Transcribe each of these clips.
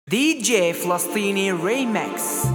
دي جي فلسطيني ريمكس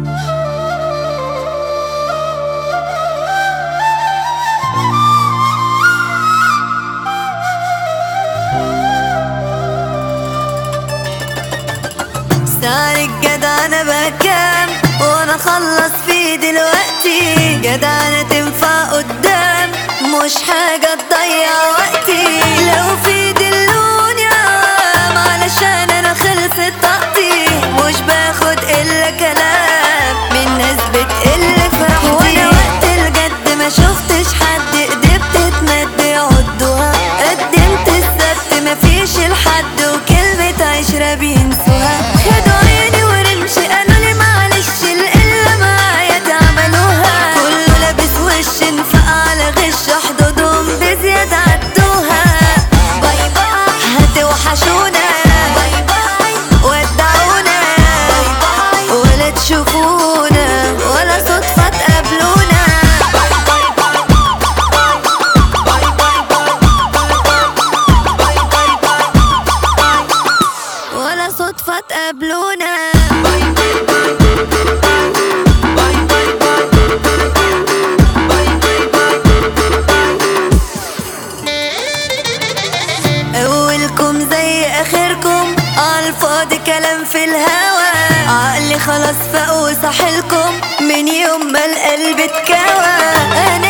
سارق جدعنة بكام وانا خلص فيه دلوقتي جدعنة تنفع قدام مش حاجة تضيع وقتي لو في دلوني عوام علشان انا خلصت طاقتي مش باخد الا كلام من ناس بتقل فرحتي وانا وقت الجد ما شفتش حد ايديه بتتمد يعضوها قدمت السبت مفيش الحد وكلمة عشرة بينسوها خدوا عيني ورمشي قالوا لي معلش القلة معايا تعملوها كله لابس وش انفق على غش حدودهم بزيادة عدوها باي باي هتوحشونا باي باي ودعونا باي باي ولا تشوفونا ولا صدفة تقابلونا ولا صدفة تقابلونا أولكم زي آخركم عالفاضي كلام في الهوا عقلي خلاص فاق وصاحلكم من يوم ما القلب اتكوى أنا